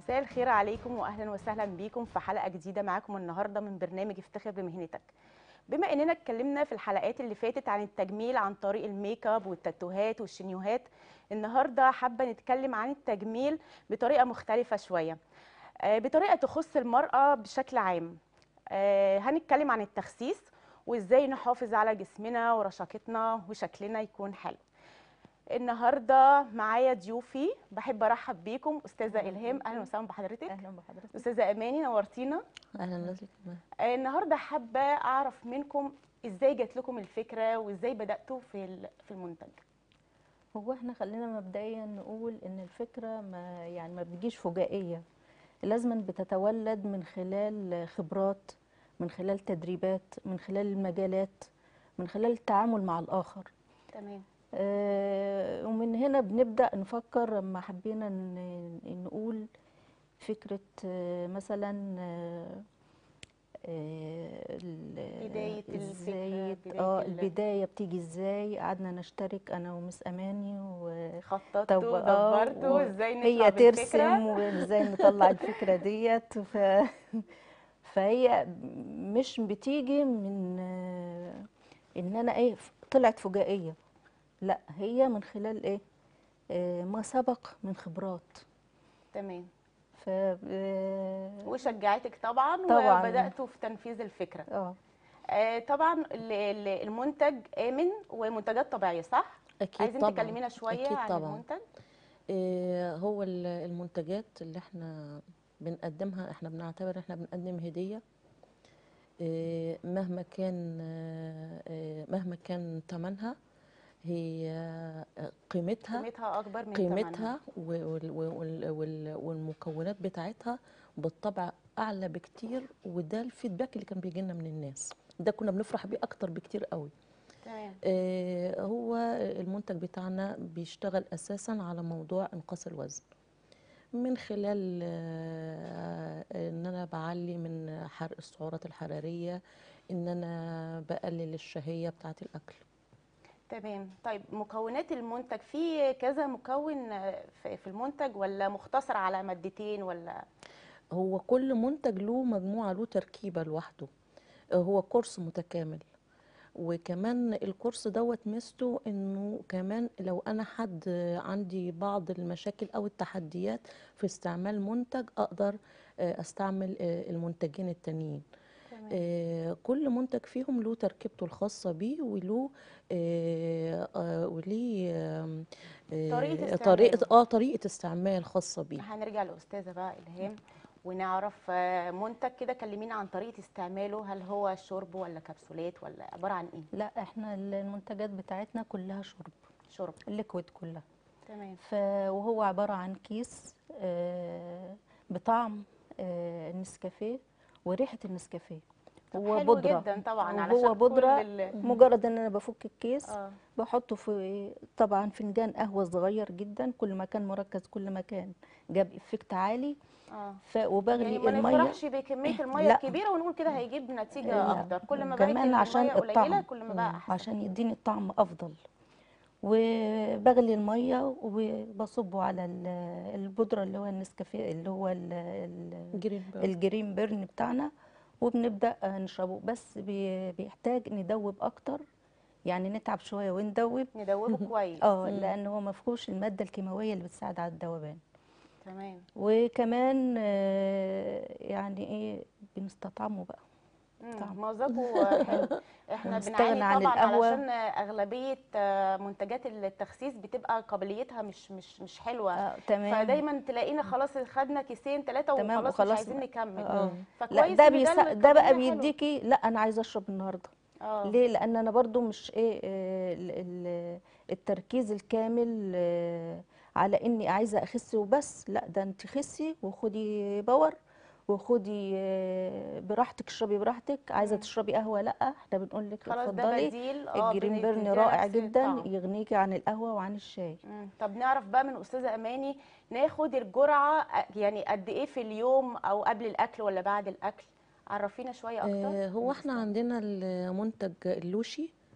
مساء الخير عليكم واهلا وسهلا بيكم في حلقه جديده معاكم النهارده من برنامج افتخر بمهنتك بما اننا اتكلمنا في الحلقات اللي فاتت عن التجميل عن طريق الميك اب والتاتوهات والشنيوهات النهارده حابه نتكلم عن التجميل بطريقه مختلفه شويه آه، بطريقه تخص المراه بشكل عام آه، هنتكلم عن التخسيس وازاي نحافظ على جسمنا ورشاقتنا وشكلنا يكون حلو النهارده معايا ضيوفي بحب ارحب بيكم استاذه أهلاً الهام بيكي. اهلا وسهلا بحضرتك اهلا بحضرتك استاذه اماني نورتينا اهلا نازل كمان آه، النهارده حابه اعرف منكم ازاي جات لكم الفكره وازاي بداتوا في ال- في المنتج هو احنا خلينا مبدئيا نقول ان الفكره ما يعني ما بتجيش فجائيه لازما بتتولد من خلال خبرات من خلال تدريبات من خلال المجالات من خلال التعامل مع الاخر تمام آه، ومن هنا بنبدا نفكر لما حبينا ن- نقول فكره آه، مثلا آه، آه، ال- بداية الفكرة، ازاي بداية اه ال- البدايه بتيجي ازاي قعدنا نشترك انا ومس اماني و خططتوا طب آه، دبرتوا و- ازاي نطلع هي بالفكره ترسم وازاي نطلع الفكره ديت ف... فهي مش بتيجي من آه، ان انا ايه ف- طلعت فجائيه لا هي من خلال ايه آه، ما سبق من خبرات تمام ف آه، وشجعتك طبعا, طبعاً. وبداتوا في تنفيذ الفكره اه آه، طبعا ال- ال- المنتج امن ومنتجات طبيعيه صح اكيد عايزين طبعا تكلمينا شويه اكيد عن طبعا المنتج إيه هو ال- المنتجات اللي احنا بنقدمها احنا بنعتبر احنا بنقدم هديه إيه مهما كان آه، آه، مهما كان ثمنها هي آه، قيمتها قيمتها اكبر من ثمنها. قيمتها وال- وال- وال- والمكونات بتاعتها بالطبع اعلى بكتير وده الفيدباك اللي كان بيجي لنا من الناس ده كنا بنفرح بيه اكتر بكتير قوي تمام آه، هو المنتج بتاعنا بيشتغل اساسا على موضوع انقاص الوزن من خلال آه، ان انا بعلي من حرق السعرات الحراريه ان انا بقلل الشهيه بتاعه الاكل تمام طيب مكونات المنتج في كذا مكون آه، في في المنتج ولا مختصر على مادتين ولا هو كل منتج له مجموعه له تركيبه لوحده آه، هو كورس متكامل وكمان الكورس دوت ميزته انه كمان لو انا حد عندي بعض المشاكل او التحديات في استعمال منتج اقدر آه، استعمل آه، المنتجين التانيين تمام آه، كل منتج فيهم له تركيبته الخاصة بيه وله آه، آه، وليه آم، آه، طريقة استعماله. طريقة اه طريقة استعمال خاصة بيه هنرجع لأستاذة بقى إلهام ونعرف آه، منتج كده كلمينا عن طريقة استعماله هل هو شرب ولا كبسولات ولا عبارة عن إيه؟ لا احنا المنتجات بتاعتنا كلها شرب شرب الليكويد كلها تمام ف وهو عبارة عن كيس آه، بطعم آه، النسكافيه وريحة النسكافيه طب هو حلو بودرة جدا طبعا هو علشان كل بودرة ال- مجرد ان انا بفك الكيس اه بحطه في طبعا فنجان قهوة صغير جدا كل ما كان مركز كل ما كان جاب افكت عالي اه ف وبغلي يعني ما المية نفرحش بكمية المية لا. الكبيرة ونقول كده هيجيب نتيجة لا. أكتر كل ما بقت كمان عشان المية قليلة الطعم كل ما بقى أحسن عشان يديني الطعم افضل وبغلي المية وبصبه على ال- البودرة اللي هو النسكافيه اللي هو ال- ال- جرين بيرد. الجرين بيرن بتاعنا وبنبدأ نشربه بس بي- بيحتاج ندوب اكتر يعني نتعب شوية وندوب ندوبه كويس اه لان هو ما فيهوش المادة الكيماوية اللي بتساعد على الذوبان تمام وكمان آه، يعني ايه بنستطعمه بقى مم، طعم. مذاقه حلو احنا ونستغنى بنعاني عن طبعا القهوة. علشان اغلبيه آه، منتجات التخسيس بتبقى قابليتها مش مش مش حلوه آه تمام فدايما تلاقينا خلاص خدنا كيسين ثلاثه تمام، وخلاص, مش وخلاص عايزين بقى. نكمل اه لا فكويس ده إن بيس... ده بقى القابلية حلوة. بيديكي لا انا عايزه اشرب النهارده اه ليه لان انا برضو مش ايه آه، ال- ال- التركيز الكامل آه، على اني عايزه اخس وبس لا ده انت خسي وخدي باور وخدي آه، براحتك اشربي براحتك عايزه مم. تشربي قهوه لا احنا بنقول لك خلاص ده اتفضلي بديل اه الجرين بيرن بنديها رائع نفس جدا الطعم. يغنيكي عن القهوه وعن الشاي مم. طب نعرف بقى من استاذه اماني ناخد الجرعه آه، يعني قد ايه في اليوم او قبل الاكل ولا بعد الاكل عرفينا شويه اكتر آه، هو احنا عندنا المنتج اللوشي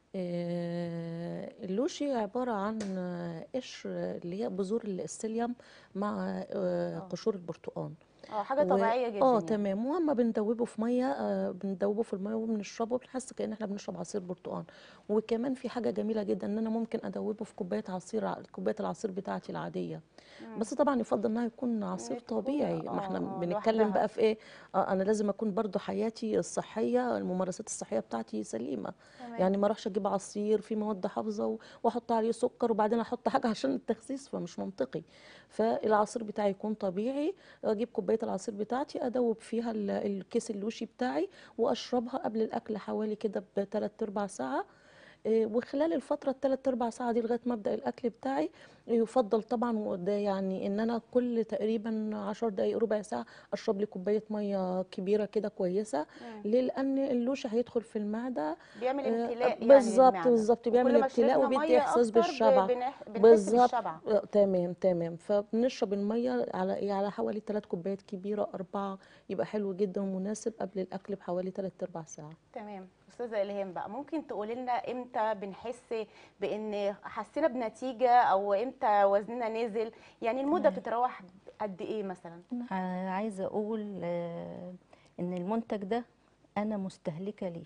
آه، اللوشي عبارة عن آه، قشر اللي هي بذور السيليوم مع آه، آه. قشور البرتقال اه حاجه و- طبيعيه جدا اه يعني. تمام واما بندوبه في ميه آه بندوبه في الميه وبنشربه بنحس كأن احنا بنشرب عصير برتقال وكمان في حاجه جميله جدا ان انا ممكن ادوبه في كوبايه عصير ع- كوبايه العصير بتاعتي العاديه مم. بس طبعا يفضل انها يكون عصير تكون- طبيعي آه، ما احنا آه، بنتكلم لوحدها. بقى في ايه آه انا لازم اكون برضو حياتي الصحيه الممارسات الصحيه بتاعتي سليمه تمام. يعني ما اروحش اجيب عصير فيه مواد حافظه و- واحط عليه سكر وبعدين احط حاجه عشان التخسيس فمش منطقي فالعصير بتاعي يكون طبيعي اجيب كوبايه العصير بتاعتي ادوب فيها ال- الكيس اللوشي بتاعي واشربها قبل الاكل حوالي كده بثلاث ارباع ساعه إيه، وخلال الفترة الثلاث أربع ساعة دي لغاية ما أبدأ الأكل بتاعي يفضل طبعا وده يعني إن أنا كل تقريبا عشر دقايق ربع ساعة أشرب لي كوباية مية كبيرة كده كويسة مم. ليه؟ لأن اللوش هيدخل في المعدة بيعمل آه، امتلاء يعني بالظبط للمعدة. بالظبط بيعمل وكل ما امتلاء شربنا وبيدي مية إحساس أكتر ب- بالشبع بنح- بنحس بالظبط بالشبع آه، تمام تمام فبنشرب المية على إيه على حوالي ثلاث كوبايات كبيرة أربعة يبقى حلو جدا ومناسب قبل الأكل بحوالي ثلاث أرباع ساعة تمام استاذه الهام بقى ممكن تقولي لنا امتى بنحس بان حسينا بنتيجه او امتى وزننا نزل يعني المده بتتراوح قد ايه مثلا أنا عايزه اقول آه، ان المنتج ده انا مستهلكه ليه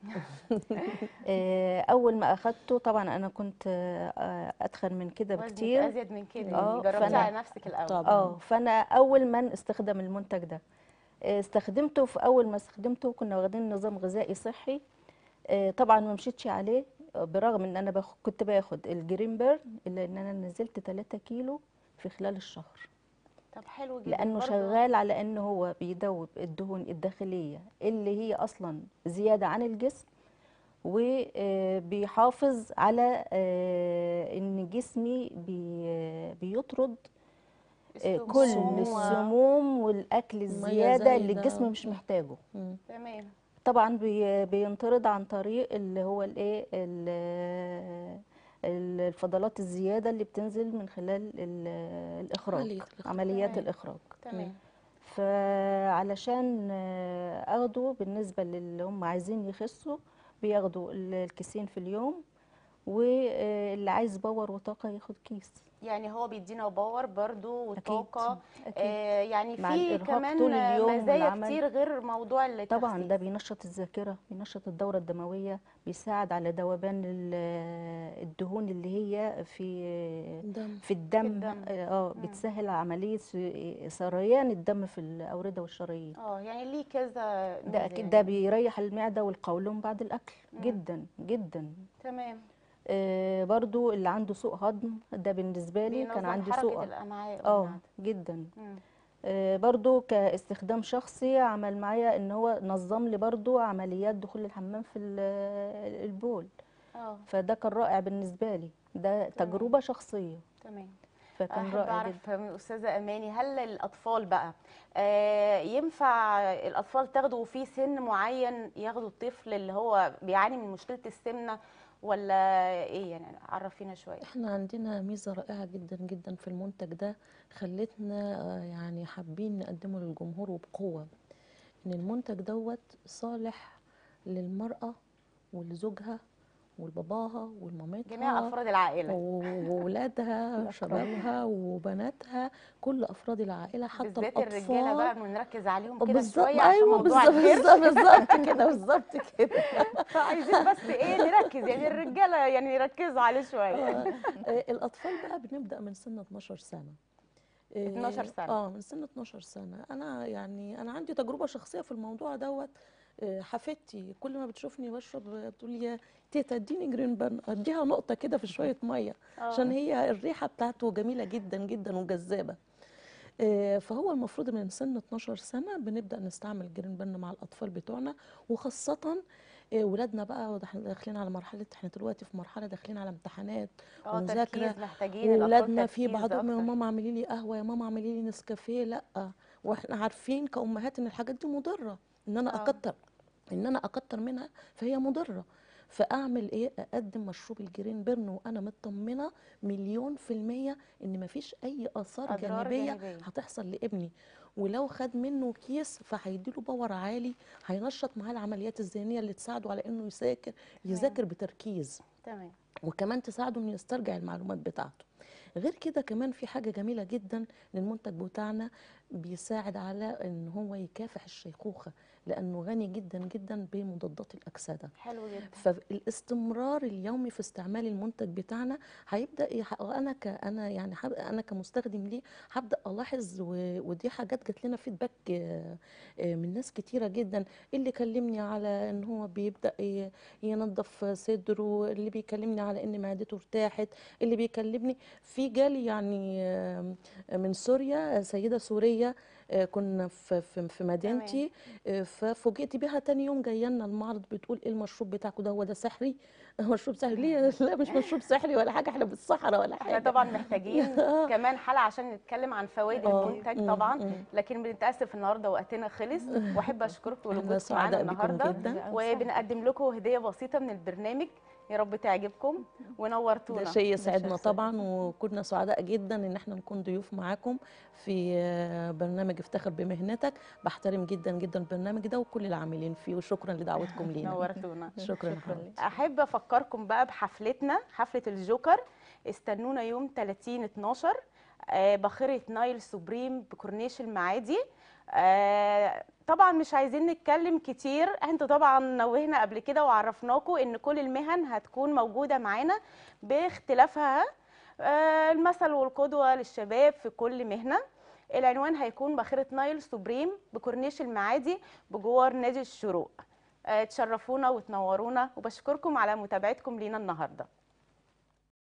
آه، اول ما اخدته طبعا انا كنت آه، اتخن من كده وزنك بكتير ازيد من كده آه، يعني جربتي فأنا- على نفسك الاول طبعا. اه فانا اول من استخدم المنتج ده آه، استخدمته في اول ما استخدمته كنا واخدين نظام غذائي صحي آه، طبعا ما مشيتش عليه آه، برغم ان انا باخد كنت باخد الجرين بيرن الا ان انا نزلت 3 كيلو في خلال الشهر طب حلو جدا لانه برضه. شغال على ان هو بيدوب الدهون الداخليه اللي هي اصلا زياده عن الجسم وبيحافظ على آه، ان جسمي بي- بيطرد آه، كل السموم و- السموم والاكل الزياده اللي زايدة. الجسم مش محتاجه مم. تمام طبعا بي- بينطرد عن طريق اللي هو الايه ال- ال- الفضلات الزياده اللي بتنزل من خلال ال- الاخراج عملية الإخراج. عمليات تمام. الاخراج تمام فعلشان آه، اخده بالنسبه للي هم عايزين يخسوا بياخدوا ال- الكيسين في اليوم واللي عايز باور وطاقه ياخد كيس يعني هو بيدينا باور برضو اكيد وطاقه اكيد آه يعني مع في الإرهاق كمان طول اليوم مزايا والعمل. كتير غير موضوع التخسيس طبعا ده بينشط الذاكره بينشط الدوره الدمويه بيساعد على ذوبان ال- الدهون اللي هي في دم في الدم الدم. اه مم. بتسهل عمليه س- سريان الدم في الاورده والشرايين اه يعني ليه كذا ده ميزة اكيد يعني. ده بيريح المعده والقولون بعد الاكل مم. جدا جدا تمام آه برضو اللي عنده سوء هضم ده بالنسبه لي كان بينظم عندي حركة سوء الامعاء اه والمعدة. جدا مم. آه برضو كاستخدام شخصي عمل معايا ان هو نظم لي برضو عمليات دخول الحمام في ال- البول اه فده كان رائع بالنسبه لي ده تجربه شخصيه تمام فكان احب رائع جدا اعرف من الاستاذه اماني هل الاطفال بقى آه ينفع الاطفال تاخدوا في سن معين ياخدوا الطفل اللي هو بيعاني من مشكله السمنه ولا ايه يعني عرفينا شويه احنا عندنا ميزة رائعة جدا جدا في المنتج ده خلتنا آه، يعني حابين نقدمه للجمهور وبقوة ان المنتج دوت صالح للمرأة ولزوجها ولباباها ولمامتها جميع افراد العائله وولادها وشبابها وبناتها كل افراد العائله حتى بالذات الاطفال الرجاله بقى نركز عليهم كده بالظبط شويه عشان ايوه موضوع بالظبط الكرش بالظبط بالظبط كده بالظبط كده عايزين بس ايه نركز يعني الرجاله يعني يركزوا عليه شويه آه، آه، الاطفال بقى بنبدا من سن 12 سنه آه، 12 سنة. اه من سن 12 سنه انا يعني انا عندي تجربه شخصيه في الموضوع دوت آه، حفيدتي كل ما بتشوفني بشرب آه، بتقول لي يا تيتا اديني جرين بان اديها نقطه كده في شويه ميه عشان هي الريحه بتاعته جميله جدا جدا وجذابه آه، فهو المفروض من سن 12 سنه بنبدا نستعمل جرين بان مع الاطفال بتوعنا وخاصه آه، ولادنا بقى وده احنا داخلين على مرحله احنا دلوقتي في مرحله داخلين على امتحانات اه ومذاكره تركيز محتاجين الأطفال وولادنا في تركيز بعضهم يا أكتر. ماما اعملي لي قهوه يا ماما اعملي لي نسكافيه لا واحنا عارفين كامهات ان الحاجات دي مضره ان انا آه. اكتر ان انا اكتر منها فهي مضره فاعمل ايه اقدم مشروب الجرين بيرن وانا مطمنه مليون في الميه ان مفيش اي اثار أضرار جانبيه جانبية. هتحصل لابني ولو خد منه كيس فهيديله باور عالي هينشط معاه العمليات الذهنيه اللي تساعده على انه يذاكر يذاكر بتركيز تمام وكمان تساعده انه يسترجع المعلومات بتاعته غير كده كمان في حاجه جميله جدا للمنتج بتاعنا بيساعد على ان هو يكافح الشيخوخه لانه غني جدا جدا بمضادات الاكسده حلو جدا فالاستمرار اليومي في استعمال المنتج بتاعنا هيبدا يح... انا ك انا يعني حب... انا كمستخدم ليه هبدا الاحظ و... ودي حاجات جات لنا فيدباك آه، آه، من ناس كتيره جدا اللي كلمني على ان هو بيبدا ي... ينظف صدره اللي بيكلمني على ان معدته ارتاحت اللي بيكلمني في جالي يعني آه، من سوريا سيده سوريه آه، كنا في في في مدينتي آه، ففوجئت بيها تاني يوم جايه لنا المعرض بتقول ايه المشروب بتاعكم ده هو ده سحري مشروب سحري ليه لا مش مشروب سحري ولا حاجه احنا بالصحراء ولا احنا حاجه طبعا محتاجين كمان حلقه عشان نتكلم عن فوائد آه، المنتج مم، طبعا مم. لكن بنتاسف النهارده وقتنا خلص واحب اشكرك احنا لوجودكم معانا سعداء بكم النهارده جدا وبنقدم لكم هديه بسيطه من البرنامج يا رب تعجبكم ونورتونا ده شيء يسعدنا شيء طبعا وكنا سعداء جدا ان احنا نكون ضيوف معاكم في آه، برنامج افتخر بمهنتك بحترم جدا جدا البرنامج ده وكل العاملين فيه وشكرا لدعوتكم لينا نورتونا شكرا شكرا حضرتك. لك. احب افكركم بقى بحفلتنا حفله الجوكر استنونا يوم 30 12 آه، باخره نايل سوبريم بكورنيش المعادي آه، طبعا مش عايزين نتكلم كتير انتوا طبعا نوهنا قبل كده وعرفناكم ان كل المهن هتكون موجوده معانا باختلافها آه، المثل والقدوه للشباب في كل مهنه العنوان هيكون باخره نايل سوبريم بكورنيش المعادي بجوار نادي الشروق آه، تشرفونا وتنورونا وبشكركم على متابعتكم لينا النهارده